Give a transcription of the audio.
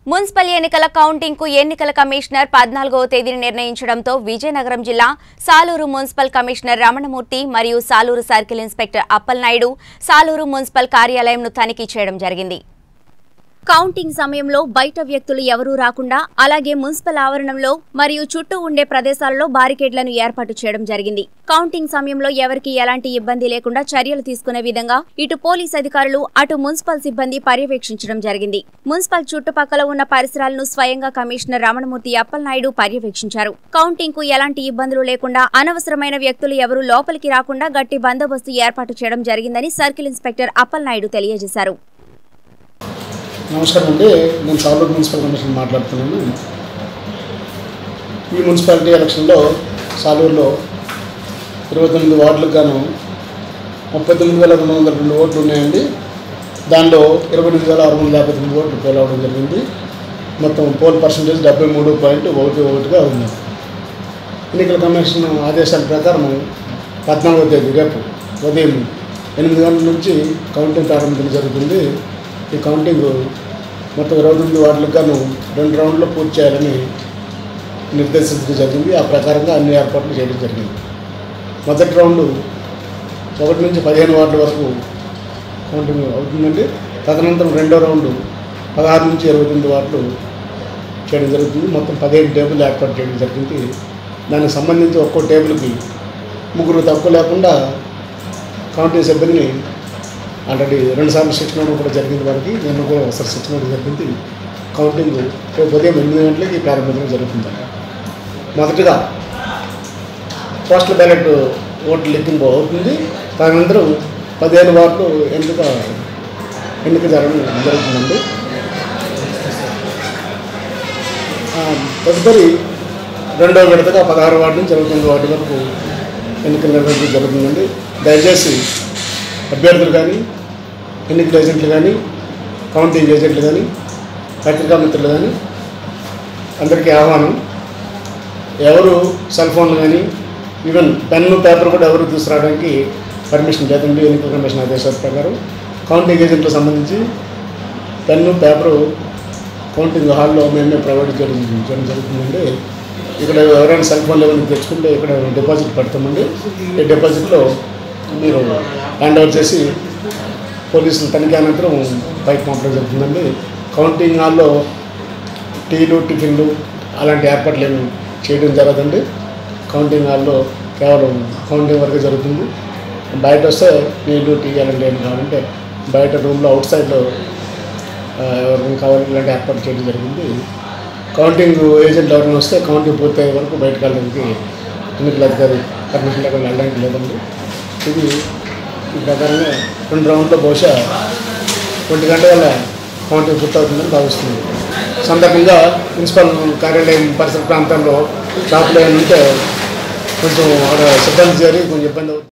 municipal ఎన్నికల counting కు ఎన్నికల కమిషనర్ పద్నాలుగవ తేదీని నిర్ణయించడంతో విజయనగరం జిల్లా సాలూరు మున్సిపల్ కమిషనర్ రమణమూర్తి మరియు Saluru circle inspector Appalanaidu Saluru municipal కార్యాలయంను తనిఖీ చేయడం జరిగింది కౌంటింగ్ సమయంలో బయట వ్యక్తులు ఎవరూ రాకుండా అలాగే మున్సిపల్ ఆవరణంలో మరియు చుట్టూ ఉండే ప్రదేశాలలో బారికేడ్లను ఏర్పాటు చేయడం జరిగింది కౌంటింగ్ సమయంలో ఎవరికి ఎలాంటి ఇబ్బంది లేకుండా చర్యలు తీసుకునే విధంగా ఇటు పోలీస్ అధికారులు అటు మున్సిపల్ సిబ్బంది పర్యవేక్షించడం జరిగింది మున్సిపల్ చుట్టుపక్కల ఉన్న పరిసరాలను స్వయంగా కమిషనర్ రమణమూర్తి అప్పలనాయుడు పర్యవేక్షించారు కౌంటింగ్ కు ఎలాంటి ఇబ్బందులు లేకుండా అనవసరమైన వ్యక్తులు ఎవరూ లోపలికి రాకుండా గట్టి బందోబస్తు ఏర్పాటు చేయడం జరిగిందని సర్కిల్ ఇన్స్పెక్టర్ అప్పలనాయుడు తెలియజేశారు నమస్కారం అండి నేను సాలూరు మున్సిపల్ కమిషన్ మాట్లాడుతున్నాను ఈ మున్సిపాలిటీ ఎలక్షన్లో సాలూరులో ఇరవై తొమ్మిది వార్డులకు గాను ముప్పై తొమ్మిది వేల రెండు వందల రెండు ఓట్లు ఉన్నాయండి దానిలో ఇరవై ఎనిమిది వేల ఆరు వందల యాభై తొమ్మిది ఓట్లు పోల్ అవడం జరిగింది మొత్తం పోల్ పర్సంటేజ్ డెబ్బై మూడు పాయింట్ ఒకటి ఒకటిగా ఉంది ఎన్నికల కమిషన్ ఆదేశాల ప్రకారం పద్నాలుగో తేదీ రేపు ఉదయం ఎనిమిది గంటల నుంచి కౌంటింగ్ ప్రారంభించడం జరుగుతుంది ఈ కౌంటింగ్ మొత్తం ఇరవై తొమ్మిది వార్డులకు గాను రెండు రౌండ్లో పూర్తి చేయాలని నిర్దేశించడం జరిగింది ఆ ప్రకారంగా అన్ని ఏర్పాట్లు చేయడం జరిగింది మొదటి రౌండ్ ఒకటి నుంచి పదిహేను వార్డుల వరకు కౌంటింగ్ అవుతుందండి తదనంతరం రెండో రౌండ్ పదహారు నుంచి ఇరవై తొమ్మిది వార్డులు చేయడం జరుగుతుంది మొత్తం పదిహేను టేబుల్ ఏర్పాటు చేయడం జరిగింది దానికి సంబంధించి ఒక్కో టేబుల్కి ముగ్గురు తక్కువ లేకుండా కౌంటింగ్ సిబ్బందిని ఆల్రెడీ రెండుసార్లు శిక్షణ ఇవ్వడం కూడా జరిగింది వారికి నేను కూడా ఒకసారి శిక్షణ ఇవ్వడం జరిగింది కౌంటింగ్ రేపు ఉదయం ఎనిమిది గంటలకి ప్రారంభించడం జరుగుతుంది మొదటిగా పోస్టల్ బ్యాలెట్ ఓట్లు లెక్కింపు అవుతుంది తదనంతరం పదిహేను వార్డులు ఎన్నిక ఎన్నిక జరగడం జరుగుతుందండి ఆ, తదుపరి రెండో విడతగా పదహారు వార్డు నుంచి ఇరవై తొమ్మిది వార్డు వరకు ఎన్నికలు నిర్వహించడం జరుగుతుందండి దయచేసి అభ్యర్థులు కానీ ఎన్నికల ఏజెంట్లు కానీ కౌంటింగ్ ఏజెంట్లు కానీ పత్రికా మిత్రులు కానీ అందరికీ ఆహ్వానం ఎవరు సెల్ ఫోన్లు కానీ ఈవెన్ పెన్ను పేపర్ కూడా ఎవరు తీసుకురావడానికి పర్మిషన్ లేదండి ఎన్నికల కమిషన్ ఆదేశాల ప్రకారం కౌంటింగ్ ఏజెంట్లకు సంబంధించి పెన్ను పేపరు కౌంటింగ్ హాల్లో మేమే ప్రొవైడ్ చేయడం చేయడం జరుగుతుందండి ఇక్కడ ఎవరైనా సెల్ ఫోన్లు ఏమైనా తెచ్చుకుంటే ఇక్కడ డిపాజిట్ పెడతామండి ఈ డిపాజిట్లో మీరు హ్యాండ్ ఓవర్ చేసి పోలీసులు తనిఖీ అనంతరం బయట పంపడం జరుగుతుందండి కౌంటింగ్ హాల్లో టీలు టిఫిన్లు అలాంటి ఏర్పాట్లు ఏమి చేయడం జరగదండి కౌంటింగ్ హాల్లో కేవలం కౌంటింగ్ వరకే జరుగుతుంది బయట వస్తే నీళ్ళు టీ అలాంటి ఏమి కావాలంటే బయట రూమ్లో అవుట్ సైడ్లో ఎవరికైనా కావాలి ఇలాంటి ఏర్పాటు చేయడం జరిగింది కౌంటింగ్ ఏజెంట్ ఎవరైనా వస్తే కౌంటింగ్ పూర్తయ్యే వరకు బయటకు వెళ్ళడానికి ఎన్నికల అధికారి పర్మిషన్ లేకుండా వెళ్ళడానికి లేదండి ఇది ఈ ప్రకారంగా రెండు రౌండ్లో బహుశా ఒంటి గంట వల్ల కౌంటింగ్ పూర్తవుతుందని భావిస్తుంది సందర్భంగా మున్సిపల్ కార్యాలయం పరిసర ప్రాంతాల్లో షాపులు ఏమైనా ఉంటే కొంచెం అక్కడ సిబ్బంది చేరి కొంచెం ఇబ్బంది అవుతుంది